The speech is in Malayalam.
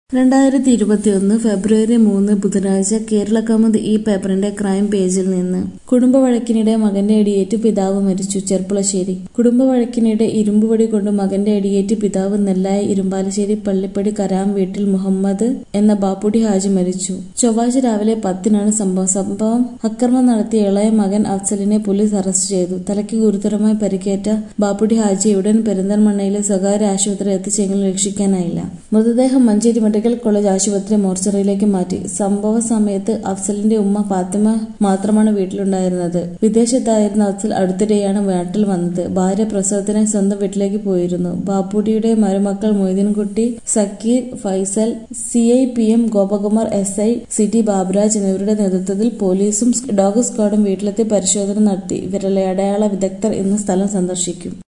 രണ്ടായിരത്തി ഇരുപത്തിയൊന്ന് ഫെബ്രുവരി മൂന്ന് ബുധനാഴ്ച കേരളകൗമുദി ഈ പേപ്പറിന്റെ ക്രൈം പേജിൽ നിന്ന് കുടുംബവഴക്കിനിടെ മകന്റെ അടിയേറ്റ് പിതാവ് മരിച്ചു ചെർപ്പുളശ്ശേരി കുടുംബവഴക്കിനിടെ ഇരുമ്പുവടി കൊണ്ട് മകന്റെ അടിയേറ്റ് പിതാവ് നെല്ലായ ഇരുമ്പാലശ്ശേരി പള്ളിപ്പടി കരാം വീട്ടിൽ മുഹമ്മദ് എന്ന ബാപ്പുടി ഹാജി മരിച്ചു ചൊവ്വാഴ്ച രാവിലെ പത്തിനാണ് സംഭവം സംഭവം അക്രമം നടത്തിയ ഇളയ മകൻ അഫ്സലിനെ പോലീസ് അറസ്റ്റ് ചെയ്തു തലയ്ക്ക് ഗുരുതരമായി പരിക്കേറ്റ ബാപ്പുടി ഹാജിയെ ഉടൻ പെരിന്തൽമണ്ണയിലെ സ്വകാര്യ ആശുപത്രിയിൽ എത്തിച്ചെങ്കിലും രക്ഷിക്കാനായില്ല മൃതദേഹം മഞ്ചേരി മെഡിക്കൽ കോളേജ് ആശുപത്രി മോർച്ചറിയിലേക്ക് മാറ്റി സംഭവ സമയത്ത് അഫ്സലിന്റെ ഉമ്മ ഫാത്തിമ മാത്രമാണ് വീട്ടിലുണ്ടായിരുന്നത് വിദേശത്തായിരുന്ന അഫ്സൽ അടുത്തിടെയാണ് നാട്ടിൽ വന്നത് ഭാര്യ പ്രസവത്തിനായി സ്വന്തം വീട്ടിലേക്ക് പോയിരുന്നു ബാപ്പുടിയുടെ മരുമക്കൾ Moideenkutty Zakir Faisal C I P M Gopakumar S I C T Baburaj എന്നിവരുടെ നേതൃത്വത്തിൽ പോലീസും ഡോഗ് സ്ക്വാഡും വീട്ടിലെത്തി പരിശോധന നടത്തി വിരലടയാള വിദഗ്ധർ ഇന്ന് സ്ഥലം സന്ദർശിക്കും